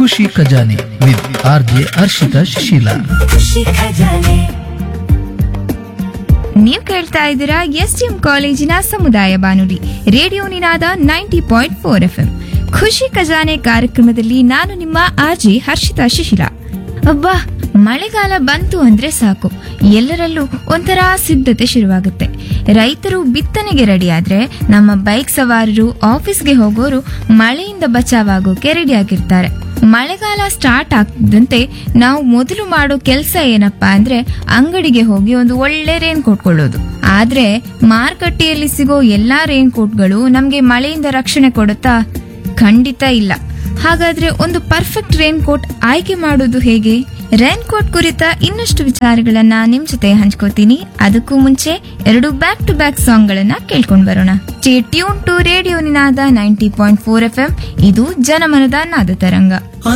ಖುಷಿ ಖಜಾನೆ with R J Harshita Shisheela ಖುಷಿ ಖಜಾನೆ ನೀವು ಕೇಳ್ತಾ ಇದ್ದೀರಾ ಎಸ್ ಡಿ ಎಂ ಕಾಲೇಜಿನ ಸಮುದಾಯ ಬಾನುಲಿ radio Ninada ninety point four F M ಖುಷಿ ಖಜಾನೆ ಕಾರ್ಯಕ್ರಮದಲ್ಲಿ ನಾನು ನಿಮ್ಮ ಆರ್ಜಿ ಹರ್ಷಿತಾ ಶಿಶಿಲ ಅಬ್ಬಾ ಮಳೆಗಾಲ ಬಂತು ಅಂದ್ರೆ ಸಾಕು ಎಲ್ಲರಲ್ಲೂ ಒಂಥರ ಸಿದ್ಧತೆ ಶುರುವಾಗುತ್ತೆ ರೈತರು ಬಿತ್ತನೆಗೆ ರೆಡಿ ಆದ್ರೆ ನಮ್ಮ ಬೈಕ್ ಸವಾರರು ಆಫೀಸ್ಗೆ ಹೋಗೋರು ಮಳೆಯಿಂದ ಬಚಾವಾಗೋಕೆ ರೆಡಿ ಆಗಿರ್ತಾರೆ ಮಳೆಗಾಲ ಸ್ಟಾರ್ಟ್ ಆಗ್ತಿದ್ದಂತೆ ನಾವು ಮೊದಲು ಮಾಡೋ ಕೆಲಸ ಏನಪ್ಪಾ ಅಂದ್ರೆ ಅಂಗಡಿಗೆ ಹೋಗಿ ಒಂದು ಒಳ್ಳೆ ರೇನ್ ಕೋಟ್ ಕೊಳ್ಳೋದು ಆದ್ರೆ ಮಾರುಕಟ್ಟೆಯಲ್ಲಿ ಸಿಗೋ ಎಲ್ಲಾ ರೇನ್ ಕೋಟ್ಗಳು ನಮ್ಗೆ ಮಳೆಯಿಂದ ರಕ್ಷಣೆ ಕೊಡುತ್ತಾ ಖಂಡಿತ ಇಲ್ಲ ಹಾಗಾದ್ರೆ ಒಂದು ಪರ್ಫೆಕ್ಟ್ ರೇನ್ ಕೋಟ್ ಆಯ್ಕೆ ಮಾಡೋದು ಹೇಗೆ ರೇನ್ ಕೋಟ್ ಕುರಿತ ಇನ್ನಷ್ಟು ವಿಚಾರಗಳನ್ನ ನಿಮ್ ಜೊತೆ ಹಂಚ್ಕೋತೀನಿ ಅದಕ್ಕೂ ಮುಂಚೆ ಎರಡು ಬ್ಯಾಕ್ ಟು ಬ್ಯಾಕ್ ಸಾಂಗ್ ಗಳನ್ನ ಕೇಳ್ಕೊಂಡ್ ಬರೋಣ stay tune to radio Ninada ninety point four F M ಇದು ಜನಮನದ ನಾದ ತರಂಗ